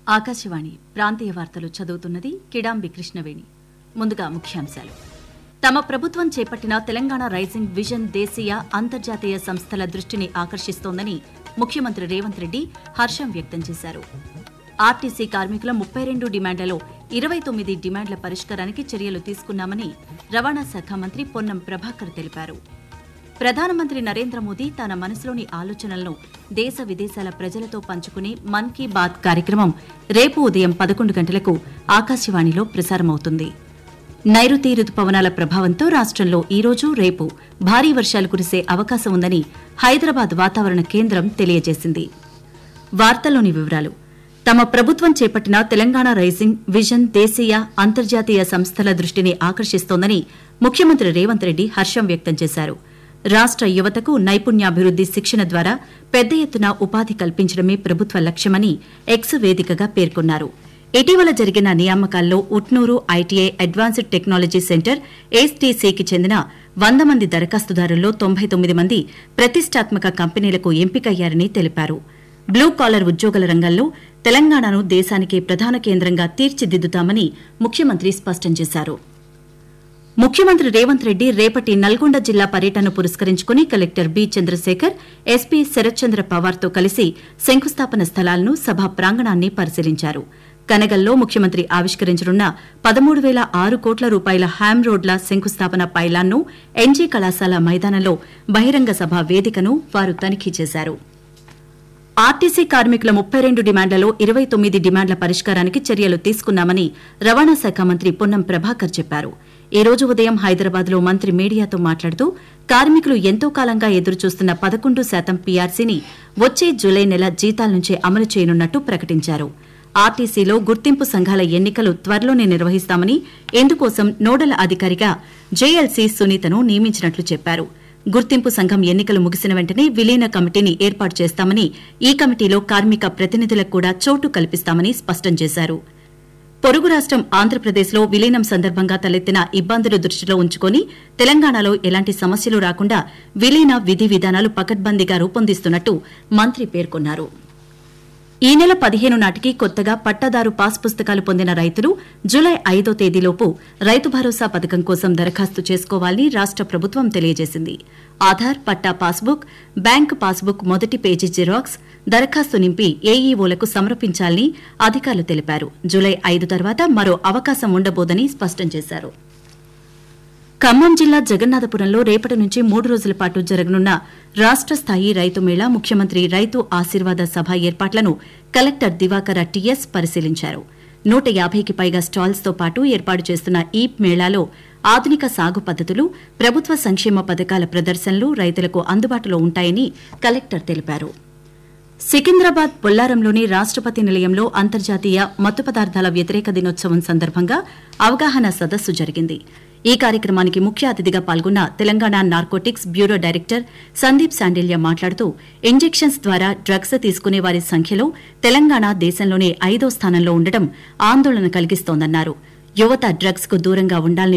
ఆకాశవాణి ప్రాంతీయ వార్తలు చదువుతున్నది కిడాంబి కృష్ణవేణి ముందుగా ముఖ్యాంశాలు తమ ప్రభుత్వం చేపట్టిన తెలంగాణ రైజింగ్ విజన్ దేశీయ అంతర్జాతీయ సంస్థల దృష్టిని ఆకర్షిస్తోందని ముఖ్యమంత్రి రేవంత్ రెడ్డి హర్షం వ్యక్తం చేశారు ఆర్టీసీ కార్మికుల ముప్పై రెండు డిమాండ్లలో ఇరవై తొమ్మిది డిమాండ్ల పరిష్కారానికి చర్యలు తీసుకున్నామని రవాణా శాఖ మంత్రి పొన్నం ప్రభాకర్ తెలిపారు ప్రధానమంత్రి నరేంద్ర మోదీ తన మనసులోని ఆలోచనలను దేశ విదేశాల ప్రజలతో పంచుకునే మన్ కీ బాత్ కార్యక్రమం రేపు ఉదయం పదకొండు గంటలకు ఆకాశవాణిలో ప్రసారమవుతుంది నైరుతి రుతుపవనాల ప్రభావంతో రాష్ట్రంలో ఈ రోజు రేపు భారీ వర్షాలు కురిసే అవకాశం ఉందని హైదరాబాద్ వాతావరణ కేంద్రం తెలియజేసింది వార్తల్లోని వివరాలు తమ ప్రభుత్వం చేపట్టిన తెలంగాణ రైజింగ్ విజన్ దేశీయ అంతర్జాతీయ సంస్థల దృష్టిని ఆకర్షిస్తోందని ముఖ్యమంత్రి రేవంత్ రెడ్డి హర్షం వ్యక్తం చేశారు రాష్ట యువతకు నైపుణ్యాభివృద్ది శిక్షణ ద్వారా పెద్ద ఎత్తున ఉపాధి కల్పించడమే ప్రభుత్వ లక్ష్యమని ఎక్స్ వేదికగా పేర్కొన్నారు ఇటీవల జరిగిన నియామకాల్లో Utnoor ITI advanced technology centre ఏస్టీసీకి చెందిన వంద మంది దరఖాస్తుదారుల్లో తొంభై తొమ్మిది మంది ప్రతిష్టాత్మక కంపెనీలకు ఎంపికయ్యారని తెలిపారు బ్లూ కాలర్ ఉద్యోగుల రంగంలో తెలంగాణను దేశానికి ప్రధాన కేంద్రంగా తీర్చిదిద్దుతామని ముఖ్యమంత్రి స్పష్టం చేశారు ముఖ్యమంత్రి రేవంత్ రెడ్డి రేపటి నల్గొండ జిల్లా పర్యటనను పురస్కరించుకుని collector B Chandrasekhar SP Sharatchandra పవార్తో కలిసి శంకుస్థాపన స్థలాలను సభా ప్రాంగణాన్ని పరిశీలించారు కనగల్లో ముఖ్యమంత్రి ఆవిష్కరించనున్న పదమూడు వేల ఆరు కోట్ల రూపాయల హ్యామ్ రోడ్ల శంకుస్థాపన పైలాన్ను ఎన్జీ కళాశాల మైదానంలో బహిరంగ సభ వేదికను వారు తనిఖీ చేశారు ఆర్టీసీ కార్మికుల ముప్పై రెండు డిమాండ్లలో ఇరవై తొమ్మిది డిమాండ్ల పరిష్కారానికి చర్యలు తీసుకున్నామని రవాణా శాఖ మంత్రి పొన్నం ప్రభాకర్ చెప్పారు ఈ రోజు ఉదయం హైదరాబాద్ లో మంత్రి మీడియాతో మాట్లాడుతూ కార్మికులు ఎంతో కాలంగా ఎదురుచూస్తున్న పదకొండు శాతం పీఆర్సీని వచ్చే జూలై నెల జీతాల నుంచే అమలు చేయనున్నట్టు ప్రకటించారు ఆర్టీసీలో గుర్తింపు సంఘాల ఎన్నికలు త్వరలోనే నిర్వహిస్తామని ఇందుకోసం నోడల్ అధికారిగా జేఎల్సీ సునీతను నియమించినట్లు చెప్పారు గుర్తింపు సంఘం ఎన్నికలు ముగిసిన వెంటనే విలీన కమిటీని ఏర్పాటు చేస్తామని ఈ కమిటీలో కార్మిక ప్రతినిధులకు కూడా చోటు కల్పిస్తామని స్పష్టం చేశారు పొరుగు రాష్టం ఆంధ్రప్రదేశ్లో విలీనం సందర్భంగా తలెత్తిన ఇబ్బందులు దృష్టిలో ఉంచుకొని తెలంగాణలో ఎలాంటి సమస్యలు రాకుండా విలీన విధి విధానాలు పకడ్బందీగా రూపొందిస్తున్నట్టు మంత్రి పేర్కొన్నారు ఈ నెల పదిహేను నాటికి కొత్తగా పట్టాదారు పాస్ పుస్తకాలు పొందిన రైతులు జులై ఐదో తేదీలోపు రైతు భరోసా పథకం కోసం దరఖాస్తు చేసుకోవాలని రాష్ట ప్రభుత్వం తెలియజేసింది Aadhaar patta passbook bank passbook మొదటి పేజీ జిరాక్స్ దరఖాస్తు నింపి ఏఈఓలకు సమర్పించాలని అధికారులు తెలిపారు జులై ఐదు తర్వాత మరో అవకాశం ఉండబోదని స్పష్టం చేశారు ఖమ్మం జిల్లా జగన్నాథపురంలో రేపటి నుంచి మూడు రోజుల పాటు జరగనున్న రాష్ట స్థాయి రైతు మేళా ముఖ్యమంత్రి రైతు ఆశీర్వాద సభ ఏర్పాట్లను కలెక్టర్ దివాకర టీఎస్ పరిశీలించారు నూట యాభైకి పైగా స్టాల్స్తో పాటు ఏర్పాటు చేస్తున్న ఈ మేళాలో ఆధునిక సాగు పద్దతులు ప్రభుత్వ సంక్షేమ పథకాల ప్రదర్శనలు రైతులకు అందుబాటులో ఉంటాయని కలెక్టర్ తెలిపారు సికింద్రాబాద్ బొల్లారంలోని రాష్టపతి నిలయంలో అంతర్జాతీయ మత్తు పదార్థాల వ్యతిరేక దినోత్సవం సందర్భంగా అవగాహన సదస్సు జరిగింది ఈ కార్యక్రమానికి ముఖ్య అతిథిగా పాల్గొన్న Telangana narcotics bureau director Sandeep Shandilya మాట్లాడుతూ ఇంజెక్షన్స్ ద్వారా డ్రగ్స్ తీసుకునే వారి సంఖ్యలో తెలంగాణ దేశంలోనే ఐదో స్థానంలో ఉండటం ఆందోళన కలిగిస్తోందన్నారు యువత డ్రగ్స్ కు దూరంగా ఉండాలని